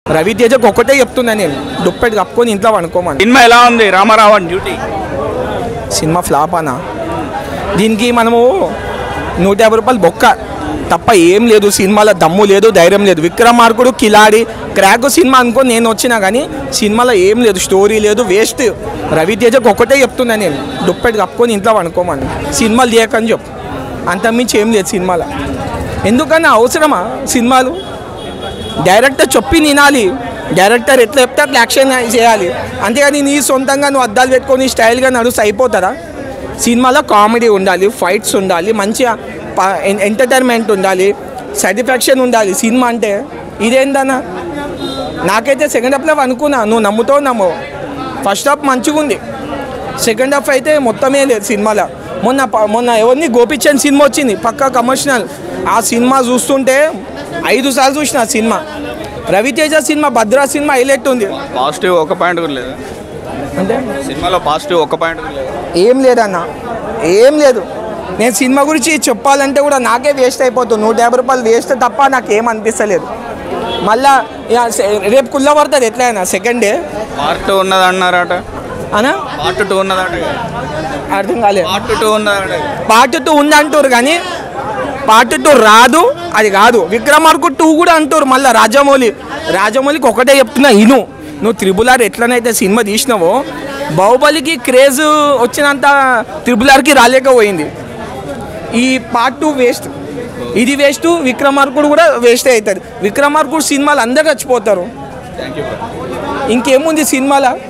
రవితేజకు ఒక్కటే చెప్తున్నా నేను దుప్పెట్టు కప్పుకొని ఇంట్లో పనుకోమని సినిమా ఎలా ఉంది రామారావు అండ్ డ్యూటీ సినిమా ఫ్లాప్ అనా దీనికి మనము నూట యాభై రూపాయలు బొక్క తప్ప ఏం లేదు సినిమాలో దమ్ము లేదు ధైర్యం లేదు విక్రమార్కుడు కిలాడి క్రాక్ సినిమా అనుకో నేను వచ్చినా కానీ సినిమాలో ఏం లేదు స్టోరీ లేదు వేస్ట్ రవితేజకు ఒకటే చెప్తున్నా నేను దుప్పెట్టు కప్పుకొని ఇంట్లో పనుకోమని సినిమాలు తీయకని చెప్పు అంతకుమించి ఏం లేదు సినిమాలో ఎందుకన్నా అవసరమా సినిమాలు డైరెక్టర్ చెప్పి వినాలి డైరెక్టర్ ఎట్లా చెప్తే అట్లా యాక్షన్ చేయాలి అంతేగాని నీ సొంతంగా నువ్వు అద్దాలు పెట్టుకొని స్టైల్గా నడుస్తూ అయిపోతారా సినిమాలో కామెడీ ఉండాలి ఫైట్స్ ఉండాలి మంచిగా ఎంటర్టైన్మెంట్ ఉండాలి సాటిస్ఫాక్షన్ ఉండాలి సినిమా అంటే ఇదేందన్నా నాకైతే సెకండ్ హాఫ్లో అనుకున్నా నువ్వు నమ్ముతావు నమ్మవు ఫస్ట్ హాఫ్ మంచిగా ఉంది సెకండ్ హాఫ్ అయితే మొత్తమే లేదు సినిమాలో మొన్న ప- మొన్న ఎవరిని గోపిచంద్ సినిమా వచ్చింది పక్కా కమర్షియల్ ఆ సినిమా చూస్తుంటే ఐదు సార్లు చూసిన ఆ సినిమా రవితేజ సినిమా భద్రా సినిమా హైలైట్ ఉంది పాజిటివ్ ఒక పాయింట్ కూడా లేదు అంటే సినిమాలో పాజిటివ్ ఒక పాయింట్ కూడా లేదు ఏం లేదన్న ఏం లేదు నేను సినిమా గురించి చెప్పాలంటే కూడా నాకే వేస్ట్ అయిపోతుంది నూట యాభై రూపాయలు వేస్ట్ తప్ప నాకు ఏం అనిపిస్తలేదు మళ్ళా ఇక సె- రేపు కుల్ల పడుతుంది ఎట్లా అయినా సెకండ్ డే పార్ట్ టూ ఉన్నది అన్నారట అనా పార్ట్ టూ ఉన్నదట అర్థం కాలేదు పార్ట్ టూ ఉన్నదట పార్ట్ టూ ఉంది అంటారు కానీ పార్ట్ టూ రాదు అది కాదు విక్రమార్కు టూ కూడా అంటారు మళ్ళీ రాజమౌళి రాజమౌళికి ఒకటే చెప్తున్నా ఇను నువ్వు త్రిబులార్ ఎట్లనైతే సినిమా తీసినావో బాహుబలికి క్రేజ్ వచ్చినంత త్రిబులార్కి రాలేకపోయింది ఈ పార్ట్ టూ వేస్ట్ ఇది వేస్ట్ విక్రమార్కుడు కూడా వేస్ట్ అవుతుంది విక్రమార్కుడు సినిమాలు అందరు చచ్చిపోతారు థ్యాంక్ యూ ఇంకేముంది సినిమాలో